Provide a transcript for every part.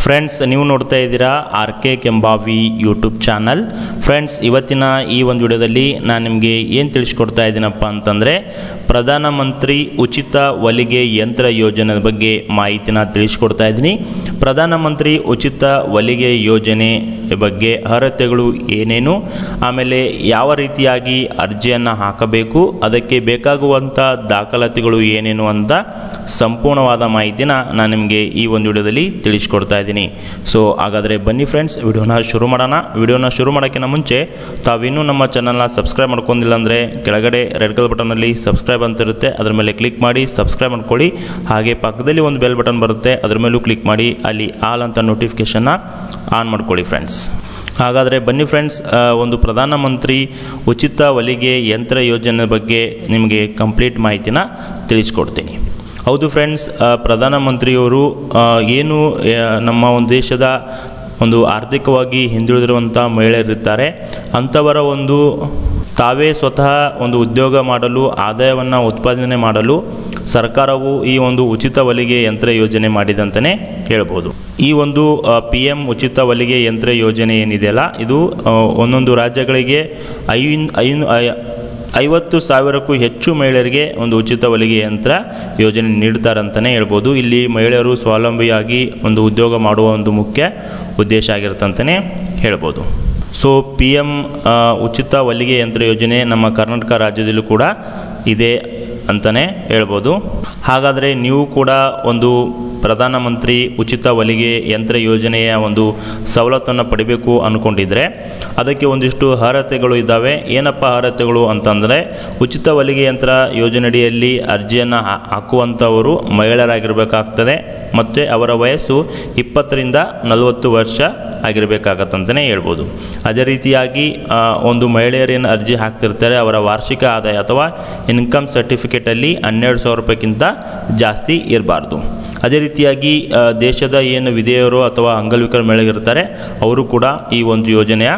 friends ನೀವು ನೋಡ್ತಾ ಇದ್ದೀರಾ R K Kembavi YouTube channel friends ಇವತ್ತಿನ ಈ ಒಂದು ವಿಡಿಯೋದಲ್ಲಿ ನಾನು ನಿಮಗೆ ಏನು ತಿಳಿಸ್ಕೊಡ್ತಾ ಇದ್ದೀನಪ್ಪ ಅಂತಂದರೆ ಪ್ರಧಾನಮಂತ್ರಿ ಉಚಿತ ಹೊಲಿಗೆ ಯಂತ್ರ ಯೋಜನೆ ಬಗ್ಗೆ ಮಾಹಿತಿನ ತಿಳಿಸ್ಕೊಡ್ತಾ ಇದ್ದೀನಿ ಪ್ರಧಾನಮಂತ್ರಿ ಉಚಿತ ಹೊಲಿಗೆ ಯೋಜನೆ ಬಗ್ಗೆ ಅರ್ಹತೆಗಳು ಏನೇನು ಆಮೇಲೆ ಯಾವ ರೀತಿಯಾಗಿ ಅರ್ಜಿಯನ್ನು ಹಾಕಬೇಕು ಅದಕ್ಕೆ ಬೇಕಾಗುವಂಥ ದಾಖಲಾತಿಗಳು ಏನೇನು ಅಂತ ಸಂಪೂರ್ಣವಾದ ಮಾಹಿತಿನ ನಾನು ನಿಮಗೆ ಈ ಒಂದು ವಿಡಿಯೋದಲ್ಲಿ ತಿಳಿಸ್ಕೊಡ್ತಾ ಇದ್ದೀನಿ ಸೊ ಹಾಗಾದರೆ ಬನ್ನಿ ಫ್ರೆಂಡ್ಸ್ ವಿಡಿಯೋನ ಶುರು ಮಾಡೋಣ ವಿಡಿಯೋನ ಶುರು ಮಾಡೋಕ್ಕಿಂತ ಮುಂಚೆ ತಾವಿನ್ನೂ ನಮ್ಮ ಚಾನಲ್ನ ಸಬ್ಸ್ಕ್ರೈಬ್ ಮಾಡ್ಕೊಂಡಿಲ್ಲ ಅಂದರೆ ಕೆಳಗಡೆ ರೆಡ್ ಕಲರ್ ಬಟನಲ್ಲಿ ಸಬ್ಸ್ಕ್ರೈಬ್ ಅಂತ ಇರುತ್ತೆ ಅದರ ಮೇಲೆ ಕ್ಲಿಕ್ ಮಾಡಿ ಸಬ್ಸ್ಕ್ರೈಬ್ ಮಾಡ್ಕೊಳ್ಳಿ ಹಾಗೆ ಪಕ್ಕದಲ್ಲಿ ಒಂದು ಬೆಲ್ ಬಟನ್ ಬರುತ್ತೆ ಅದರ ಮೇಲೂ ಕ್ಲಿಕ್ ಮಾಡಿ ಅಲ್ಲಿ ಆಲ್ ಅಂತ ನೋಟಿಫಿಕೇಷನ್ನ ಆನ್ ಮಾಡ್ಕೊಳ್ಳಿ ಫ್ರೆಂಡ್ಸ್ ಹಾಗಾದರೆ ಬನ್ನಿ ಫ್ರೆಂಡ್ಸ್ ಆ, ಒಂದು ಪ್ರಧಾನಮಂತ್ರಿ ಉಚಿತ ಹೊಲಿಗೆ ಯಂತ್ರ ಯೋಜನೆ ಬಗ್ಗೆ ನಿಮಗೆ ಕಂಪ್ಲೀಟ್ ಮಾಹಿತಿನ ತಿಳಿಸ್ಕೊಡ್ತೀನಿ ಹೌದು ಫ್ರೆಂಡ್ಸ್ ಆ, ಪ್ರಧಾನಮಂತ್ರಿಯವರು ಆ, ಏನು ಆ, ನಮ್ಮ ಒಂದು ದೇಶದ ಒಂದು ಆರ್ಥಿಕವಾಗಿ ಹಿಂದುಳಿದಿರುವಂಥ ಮಹಿಳೆಯರಿದ್ದಾರೆ ಅಂಥವರ ಒಂದು ತಾವೇ ಸ್ವತಃ ಒಂದು ಉದ್ಯೋಗ ಮಾಡಲು ಆದಾಯವನ್ನು ಉತ್ಪಾದನೆ ಮಾಡಲು ಸರ್ಕಾರವು ಈ ಒಂದು ಉಚಿತ ಹೊಲಿಗೆ ಯಂತ್ರ ಯೋಜನೆ ಮಾಡಿದಂತಲೇ ಹೇಳ್ಬೋದು ಈ ಒಂದು ಪಿ ಎಮ್ ಉಚಿತ ಹೊಲಿಗೆ ಯಂತ್ರ ಯೋಜನೆ ಏನಿದೆಯಲ್ಲ ಇದು ಆ, ಒಂದೊಂದು ರಾಜ್ಯಗಳಿಗೆ ಐನ್ ಐನ್ ಐ- ಐವತ್ತು ಸಾವಿರಕ್ಕೂ ಹೆಚ್ಚು ಮಹಿಳೆಯರಿಗೆ ಒಂದು ಉಚಿತ ಹೊಲಿಗೆ ಯಂತ್ರ ಯೋಜನೆ ನೀಡ್ತಾರಂತಲೇ ಹೇಳ್ಬೋದು ಇಲ್ಲಿ ಮಹಿಳೆಯರು ಸ್ವಾವಲಂಬಿಯಾಗಿ ಒಂದು ಉದ್ಯೋಗ ಮಾಡುವ ಒಂದು ಮುಖ್ಯ ಉದ್ದೇಶ ಆಗಿರುತ್ತಂತಲೇ ಹೇಳ್ಬೋದು ಸೊ ಪಿ ಎಮ್ ಉಚಿತ ಹೊಲಿಗೆ ಯಂತ್ರ ಯೋಜನೆ ನಮ್ಮ ಕರ್ನಾಟಕ ರಾಜ್ಯದಲ್ಲೂ ಕೂಡ ಇದೆ ಅಂತಲೇ ಹೇಳ್ಬೋದು ಹಾಗಾದರೆ ನೀವು ಕೂಡ ಒಂದು ಪ್ರಧಾನಮಂತ್ರಿ ಉಚಿತ ಹೊಲಿಗೆ ಯಂತ್ರ ಯೋಜನೆಯ ಒಂದು ಸವಲತ್ತನ್ನು ಪಡಿಬೇಕು ಅಂದ್ಕೊಂಡಿದ್ರೆ ಅದಕ್ಕೆ ಒಂದಿಷ್ಟು ಅರ್ಹತೆಗಳು ಇದ್ದಾವೆ ಏನಪ್ಪ ಅರ್ಹತೆಗಳು ಅಂತಂದರೆ ಉಚಿತ ಹೊಲಿಗೆ ಯಂತ್ರ ಯೋಜನೆಯಡಿಯಲ್ಲಿ ಅರ್ಜಿಯನ್ನು ಹಾ- ಹಾಕುವಂಥವರು ಮಹಿಳೆಯರಾಗಿರಬೇಕಾಗ್ತದೆ ಮತ್ತು ಅವರ ವಯಸ್ಸು ಇಪ್ಪತ್ತರಿಂದ ನಲವತ್ತು ವರ್ಷ ಆಗಿರಬೇಕಾಗತ್ತಂತಲೇ ಹೇಳ್ಬೋದು ಅದೇ ರೀತಿಯಾಗಿ ಆ, ಒಂದು ಮಹಿಳೆಯರೇನು ಅರ್ಜಿ ಹಾಕ್ತಿರ್ತಾರೆ ಅವರ ವಾರ್ಷಿಕ ಆದಾಯ ಅಥವಾ ಇನ್ಕಮ್ ಸರ್ಟಿಫಿಕೇಟಲ್ಲಿ ಹನ್ನೆರಡು ಸಾವಿರ ರೂಪಾಯಿಗಿಂತ ಜಾಸ್ತಿ ಇರಬಾರ್ದು ಅದೇ ರೀತಿಯಾಗಿ ಆ, ದೇಶದ ಏನು ವಿಧೇಯರು ಅಥವಾ ಅಂಗವಿಕಲ ಮಹಿಳೆಯರಿರ್ತಾರೆ ಅವರು ಕೂಡ ಈ ಒಂದು ಯೋಜನೆಯ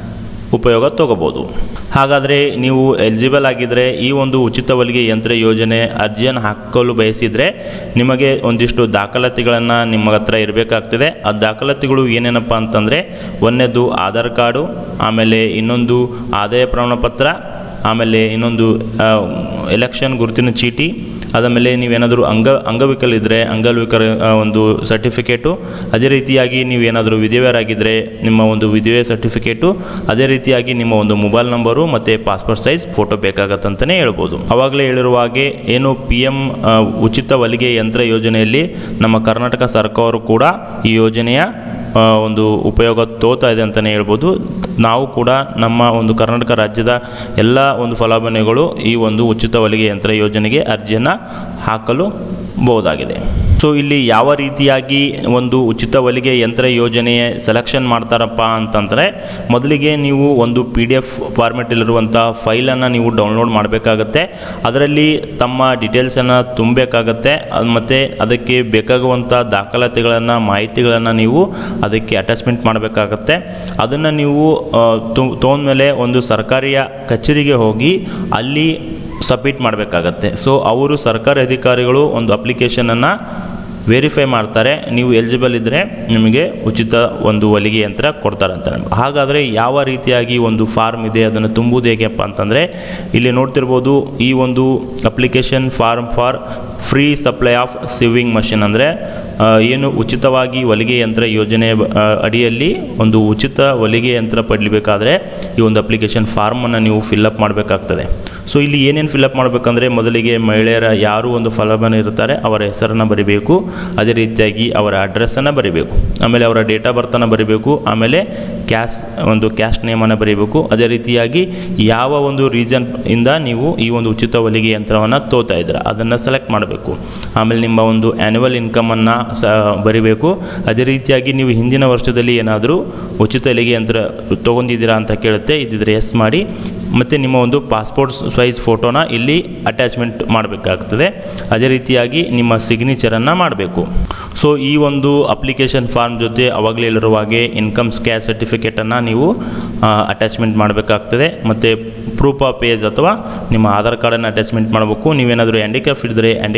ಉಪಯೋಗ ತಗೋಬೋದು ಹಾಗಾದರೆ ನೀವು ಎಲಿಜಿಬಲ್ ಆಗಿದ್ದರೆ ಈ ಒಂದು ಉಚಿತ ಹೊಲಿಗೆ ಯಂತ್ರ ಯೋಜನೆ ಅರ್ಜಿಯನ್ನು ಹಾಕಲು ಬಯಸಿದರೆ ನಿಮಗೆ ಒಂದಿಷ್ಟು ದಾಖಲಾತಿಗಳನ್ನು ನಿಮ್ಮ ಹತ್ರ ಇರಬೇಕಾಗ್ತದೆ ಆ ದಾಖಲಾತಿಗಳು ಏನೇನಪ್ಪ ಅಂತಂದರೆ ಒಂದನೇದು ಆಧಾರ್ ಕಾರ್ಡು ಆಮೇಲೆ ಇನ್ನೊಂದು ಆದಾಯ ಪ್ರಮಾಣ ಪತ್ರ ಆಮೇಲೆ ಇನ್ನೊಂದು ಆ, ಎಲೆಕ್ಷನ್ ಗುರುತಿನ ಚೀಟಿ ಅದಾದಮೇಲೆ ನೀವೇನಾದರೂ ಅಂಗ ಅಂಗವಿಕಲ ಇದ್ದರೆ ಅಂಗವಿಕಲ ಆ, ಒಂದು ಸರ್ಟಿಫಿಕೇಟು ಅದೇ ರೀತಿಯಾಗಿ ನೀವೇನಾದರೂ ವಿಧವೆಯರಾಗಿದ್ದರೆ ನಿಮ್ಮ ಒಂದು ವಿಧವೆ ಸರ್ಟಿಫಿಕೇಟು ಅದೇ ರೀತಿಯಾಗಿ ನಿಮ್ಮ ಒಂದು ಮೊಬೈಲ್ ನಂಬರು ಮತ್ತು ಪಾಸ್ಪೋರ್ಟ್ ಸೈಜ್ ಫೋಟೋ ಬೇಕಾಗತ್ತಂತಲೇ ಹೇಳ್ಬೋದು ಆವಾಗಲೇ ಹೇಳಿರುವ ಹಾಗೆ ಏನು ಪಿ ಎಮ್ ಉಚಿತ ಹೊಲಿಗೆ ಯಂತ್ರ ಯೋಜನೆಯಲ್ಲಿ ನಮ್ಮ ಕರ್ನಾಟಕ ಸರ್ಕಾರ ಕೂಡ ಈ ಯೋಜನೆಯ ಆ, ಒಂದು ಉಪಯೋಗ ತೋತಾ ಇದೆ ಅಂತಲೇ ಹೇಳ್ಬೋದು ನಾವು ಕೂಡ ನಮ್ಮ ಒಂದು ಕರ್ನಾಟಕ ರಾಜ್ಯದ ಎಲ್ಲ ಒಂದು ಫಲಾನುಭವಿಗಳು ಈ ಒಂದು ಉಚಿತ ಹೊಲಿಗೆ ಯಂತ್ರ ಯೋಜನೆಗೆ ಅರ್ಜಿಯನ್ನು ಹಾಕಲು ಬಹುದಾಗಿದೆ ಸೊ ಇಲ್ಲಿ ಯಾವ ರೀತಿಯಾಗಿ ಒಂದು ಉಚಿತ ಹೊಲಿಗೆ ಯಂತ್ರ ಯೋಜನೆ ಸೆಲೆಕ್ಷನ್ ಮಾಡ್ತಾರಪ್ಪ ಅಂತಂದರೆ ಮೊದಲಿಗೆ ನೀವು ಒಂದು ಪಿ ಡಿ ಎಫ್ ಫಾರ್ಮೆಟಲ್ಲಿರುವಂಥ ಫೈಲನ್ನು ನೀವು ಡೌನ್ಲೋಡ್ ಮಾಡಬೇಕಾಗತ್ತೆ ಅದರಲ್ಲಿ ತಮ್ಮ ಡೀಟೇಲ್ಸನ್ನು ತುಂಬಬೇಕಾಗತ್ತೆ ಮತ್ತು ಅದಕ್ಕೆ ಬೇಕಾಗುವಂಥ ದಾಖಲಾತಿಗಳನ್ನು ಮಾಹಿತಿಗಳನ್ನು ನೀವು ಅದಕ್ಕೆ ಅಟ್ಯಾಚ್ಮೆಂಟ್ ಮಾಡಬೇಕಾಗತ್ತೆ ಅದನ್ನು ನೀವು ತೊಗೊಂಡ್ಮೇಲೆ ಒಂದು ಸರ್ಕಾರಿಯ ಕಚೇರಿಗೆ ಹೋಗಿ ಅಲ್ಲಿ ಸಬ್ಮಿಟ್ ಮಾಡಬೇಕಾಗತ್ತೆ ಸೊ ಅವರು ಸರ್ಕಾರಿ ಅಧಿಕಾರಿಗಳು ಒಂದು ಅಪ್ಲಿಕೇಶನನ್ನು ವೆರಿಫೈ ಮಾಡ್ತಾರೆ ನೀವು ಎಲಿಜಿಬಲ್ ಇದ್ದರೆ ನಿಮಗೆ ಉಚಿತ ಒಂದು ಹೊಲಿಗೆ ಯಂತ್ರ ಕೊಡ್ತಾರೆ ಅಂತ ಹಾಗಾದರೆ ಯಾವ ರೀತಿಯಾಗಿ ಒಂದು ಫಾರ್ಮ್ ಇದೆ ಅದನ್ನು ತುಂಬುವುದು ಹೇಗೆಪ್ಪ ಅಂತಂದರೆ ಇಲ್ಲಿ ನೋಡ್ತಿರ್ಬೋದು ಈ ಒಂದು application form for free supply of sewing machine ಅಂದರೆ ಏನು ಉಚಿತವಾಗಿ ಹೊಲಿಗೆ ಯಂತ್ರ ಯೋಜನೆ ಆ, ಅಡಿಯಲ್ಲಿ ಒಂದು ಉಚಿತ ಹೊಲಿಗೆ ಯಂತ್ರ ಪಡೀಬೇಕಾದ್ರೆ ಈ ಒಂದು ಅಪ್ಲಿಕೇಶನ್ ಫಾರ್ಮನ್ನು ನೀವು ಫಿಲ್ಲಪ್ ಮಾಡಬೇಕಾಗ್ತದೆ ಸೊ ಇಲ್ಲಿ ಏನೇನು ಫಿಲ್ಲಪ್ ಮಾಡಬೇಕಂದ್ರೆ ಮೊದಲಿಗೆ ಮಹಿಳೆಯರ ಯಾರು ಒಂದು ಫಲಾನುಭವಿ ಇರ್ತಾರೆ ಅವರ ಹೆಸರನ್ನು ಬರಿಬೇಕು ಅದೇ ರೀತಿಯಾಗಿ ಅವರ ಅಡ್ರೆಸ್ಸನ್ನು ಬರಿಬೇಕು ಆಮೇಲೆ ಅವರ ಡೇಟ್ ಆಫ್ ಬರ್ತನ್ನು ಬರಿಬೇಕು ಆಮೇಲೆ ಕ್ಯಾಶ್ ಒಂದು ಕ್ಯಾಶ್ ನೇಮನ್ನು ಬರೀಬೇಕು ಅದೇ ರೀತಿಯಾಗಿ ಯಾವ ಒಂದು ರೀಸನ್ ಇಂದ ನೀವು ಈ ಒಂದು ಉಚಿತ ಹೊಲಿಗೆ ಯಂತ್ರವನ್ನು ತೋತಾ ಇದ್ದೀರಾ ಅದನ್ನು ಸೆಲೆಕ್ಟ್ ಮಾಡಬೇಕು ಆಮೇಲೆ ನಿಮ್ಮ ಒಂದು ಆ್ಯನ್ಯುವಲ್ ಇನ್ಕಮನ್ನು ಸ ಬರಿಬೇಕು ಅದೇ ರೀತಿಯಾಗಿ ನೀವು ಹಿಂದಿನ ವರ್ಷದಲ್ಲಿ ಏನಾದರೂ ಉಚಿತ ಹೊಲಿಗೆ ಯಂತ್ರ ತೊಗೊಂಡಿದ್ದೀರಾ ಅಂತ ಕೇಳುತ್ತೆ ಇದ್ದಿದ್ರೆ ಎಸ್ ಮಾಡಿ ಮತ್ತು ನಿಮ್ಮ ಒಂದು ಪಾಸ್ಪೋರ್ಟ್ ಸೈಜ್ ಫೋಟೋನ ಇಲ್ಲಿ ಅಟ್ಯಾಚ್ಮೆಂಟ್ ಮಾಡಬೇಕಾಗ್ತದೆ ಅದೇ ರೀತಿಯಾಗಿ ನಿಮ್ಮ ಸಿಗ್ನೇಚರನ್ನು ಮಾಡಬೇಕು ಸೊ ಈ ಒಂದು ಅಪ್ಲಿಕೇಶನ್ ಫಾರ್ಮ್ ಜೊತೆ ಅವಾಗಲೇ ಹೇಳಿರುವ ಹಾಗೆ ಇನ್ಕಮ್ ಸ್ಕ್ಯಾಚ್ ಸರ್ಟಿಫಿಕೇಟನ್ನು ನೀವು ಅಟ್ಯಾಚ್ಮೆಂಟ್ ಮಾಡಬೇಕಾಗ್ತದೆ ಮತ್ತು ಪ್ರೂಫ್ ಆಫ್ ಏಜ್ ಅಥವಾ ನಿಮ್ಮ ಆಧಾರ್ ಕಾರ್ಡನ್ನು ಅಟ್ಯಾಚ್ಮೆಂಟ್ ಮಾಡಬೇಕು ನೀವೇನಾದರೂ ಹ್ಯಾಂಡಿಕ್ಯಾಪ್ ಇದ್ದರೆ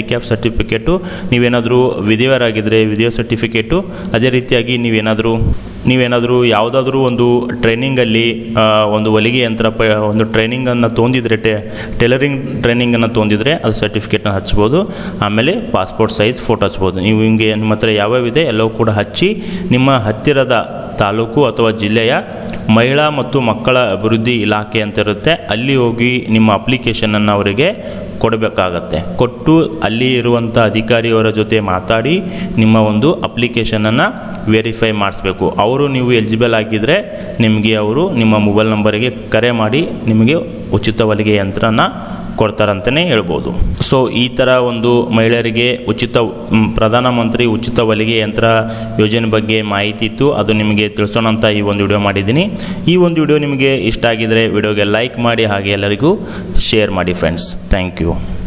ಹ್ಯಾಂಡಿಕ್ಯಾಪ್ ಸರ್ಟಿಫಿಕೇಟು ನೀವೇನಾದರೂ ವಿಧಿವರಾಗಿದ್ದರೆ ವಿಧಿವ ಸರ್ಟಿಫಿಕೇಟು ಅದೇ ರೀತಿಯಾಗಿ ನೀವೇನಾದರೂ ನೀವೇನಾದರೂ ಯಾವುದಾದ್ರೂ ಒಂದು ಟ್ರೈನಿಂಗಲ್ಲಿ ಆ, ಒಂದು ಹೊಲಿಗೆ ಯಂತ್ರ ಪ ಒಂದು ಟ್ರೈನಿಂಗನ್ನು ತೊಂದಿದ್ರೆ ಟೆ ಟೈಲರಿಂಗ್ ಟ್ರೈನಿಂಗನ್ನು ತೊಂದಿದ್ರೆ ಅದು ಸರ್ಟಿಫಿಕೇಟ್ನ ಹಚ್ಬೋದು ಆಮೇಲೆ ಪಾಸ್ಪೋರ್ಟ್ ಸೈಜ್ ಫೋಟೋ ಹಚ್ಬೋದು ನೀವು ಹಿಂಗೆ ನಿಮ್ಮ ಹತ್ರ ಯಾವ್ಯಾವಿದೆ ಎಲ್ಲವೂ ಕೂಡ ಹಚ್ಚಿ ನಿಮ್ಮ ಹತ್ತಿರದ ತಾಲೂಕು ಅಥವಾ ಜಿಲ್ಲೆಯ ಮಹಿಳಾ ಮತ್ತು ಮಕ್ಕಳ ಅಭಿವೃದ್ಧಿ ಇಲಾಖೆ ಅಂತ ಇರುತ್ತೆ ಅಲ್ಲಿ ಹೋಗಿ ನಿಮ್ಮ ಅಪ್ಲಿಕೇಶನನ್ನು ಅವರಿಗೆ ಕೊಡಬೇಕಾಗತ್ತೆ ಕೊಟ್ಟು ಅಲ್ಲಿ ಇರುವಂಥ ಅಧಿಕಾರಿಯವರ ಜೊತೆ ಮಾತಾಡಿ ನಿಮ್ಮ ಒಂದು ಅಪ್ಲಿಕೇಶನನ್ನು ವೆರಿಫೈ ಮಾಡಿಸ್ಬೇಕು ಅವರು ನೀವು ಎಲಿಜಿಬಲ್ ಆಗಿದ್ದರೆ ನಿಮಗೆ ಅವರು ನಿಮ್ಮ ಮೊಬೈಲ್ ನಂಬರಿಗೆ ಕರೆ ಮಾಡಿ ನಿಮಗೆ ಉಚಿತ ಹೊಲಿಗೆ ಯಂತ್ರನ ಕೊಡ್ತಾರಂತಲೇ ಹೇಳ್ಬೋದು ಸೊ ಈ ಥರ ಒಂದು ಮಹಿಳೆಯರಿಗೆ ಉಚಿತ ಮ್, ಪ್ರಧಾನಮಂತ್ರಿ ಉಚಿತ ಹೊಲಿಗೆ ಯಂತ್ರ ಯೋಜನೆ ಬಗ್ಗೆ ಮಾಹಿತಿ ಇತ್ತು ಅದು ನಿಮಗೆ ತಿಳಿಸೋಣ ಅಂತ ಈ ಒಂದು ವಿಡಿಯೋ ಮಾಡಿದ್ದೀನಿ ಈ ಒಂದು ವಿಡಿಯೋ ನಿಮಗೆ ಇಷ್ಟ ಆಗಿದರೆ ವಿಡಿಯೋಗೆ ಲೈಕ್ ಮಾಡಿ ಹಾಗೆ ಎಲ್ಲರಿಗೂ ಶೇರ್ ಮಾಡಿ ಫ್ರೆಂಡ್ಸ್ ಥ್ಯಾಂಕ್ ಯು